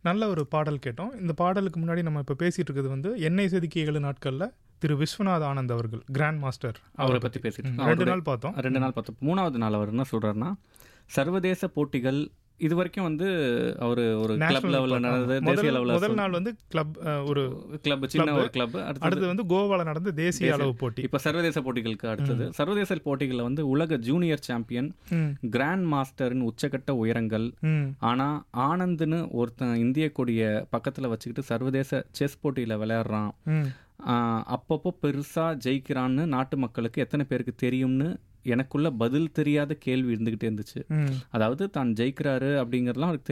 நல்ல ஒரு பாடல் கேட்டோம் இந்த பாடலுக்கு முன்னாடி நம்ம இப்போ பேசிட்டு இருக்கிறது வந்து எண்ணெய் செதுக்கிய ஏழு நாட்களில் திரு விஸ்வநாத் ஆனந்த் அவர்கள் கிராண்ட் மாஸ்டர் அவரை பற்றி பேசிட்டு ம், இருக்கோம். ரெண்டு அவருடைய- நாள் பார்த்தோம் ரெண்டு நாள் பார்த்தோம் மூணாவது நாள் அவர் என்ன சொல்றாருன்னா சர்வதேச போட்டிகள் இது வரைக்கும் வந்து அவர் ஒரு கிளப் National லெவலில் பார்த்தோம். நடந்தது முதல் தேசிய முதல் லெவலில் நாள் வந்து கிளப் ஒரு கிளப் சின்ன club. ஒரு கிளப் அடுத்தது அடுத்து வந்து கோவால நடந்த தேசிய தேசிய- அளவு போட்டி இப்போ சர்வதேச போட்டிகளுக்கு அடுத்தது சர்வதேச போட்டிகளில் வந்து உலக ஜூனியர் சாம்பியன் ம், கிராண்ட் மாஸ்டரின் உச்சக்கட்ட உயரங்கள் ம், ஆனா ஆனந்த்னு ஒருத்தன் இந்திய கொடிய பக்கத்துல வச்சுக்கிட்டு சர்வதேச செஸ் போட்டியில விளையாடுறான் ம், ஆஹ் அப்பப்போ பெருசா ஜெயிக்கிறான்னு நாட்டு மக்களுக்கு எத்தனை பேருக்கு தெரியும்னு எனக்குள்ள பதில் தெரியாத கேள்வி இருந்துகிட்டே இருந்துச்சு ம், அதாவது தான் ஜெயிக்கிறாரு அப்படிங்கறதுலாம் அவருக்கு